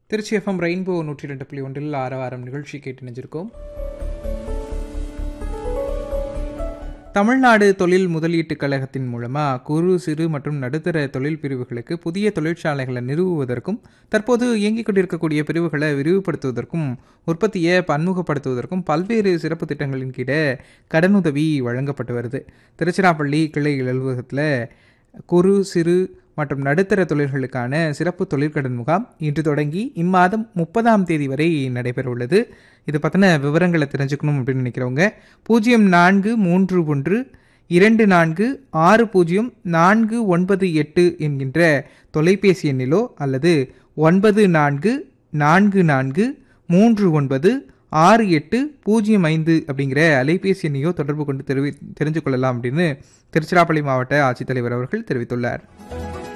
Trichy FM rainbow நூற்றி ரெண்டு புள்ளி ஒன்றில் ஆரவாரம் நிகழ்ச்சி கேட்டு நினைஞ்சிருக்கோம் தமிழ்நாடு தொழில் முதலீட்டுக் கழகத்தின் மூலமாக குறு சிறு மற்றும் நடுத்தர தொழில் பிரிவுகளுக்கு புதிய தொழிற்சாலைகளை நிறுவுவதற்கும் தற்போது இயங்கிக் கொண்டிருக்கக்கூடிய பிரிவுகளை விரிவுபடுத்துவதற்கும் உற்பத்தியை பன்முகப்படுத்துவதற்கும் பல்வேறு சிறப்பு திட்டங்களின் கீழே கடனுதவி வழங்கப்பட்டு வருது திருச்சிராப்பள்ளி கிளை அலுவலகத்தில் குறு சிறு மற்றும் நடுத்தர தொழில்களுக்கான சிறப்பு தொழிற்கடன் முகாம் இன்று தொடங்கி இம்மாதம் முப்பதாம் தேதி வரை நடைபெற உள்ளது இது பற்றின விவரங்களை தெரிஞ்சுக்கணும் அப்படின்னு நினைக்கிறவங்க பூஜ்ஜியம் நான்கு மூன்று ஒன்று இரண்டு நான்கு ஆறு பூஜ்ஜியம் நான்கு ஒன்பது எட்டு என்கின்ற தொலைபேசி எண்ணிலோ அல்லது ஒன்பது நான்கு நான்கு நான்கு மூன்று ஒன்பது ஆறு எட்டு பூஜ்ஜியம் ஐந்து அப்படிங்கிற அலைபேசி எண்ணையோ தொடர்பு கொண்டு தெரிவி தெரிஞ்சு கொள்ளலாம் அப்படின்னு திருச்சிராப்பள்ளி மாவட்ட ஆட்சித்தலைவர் அவர்கள் தெரிவித்துள்ளார்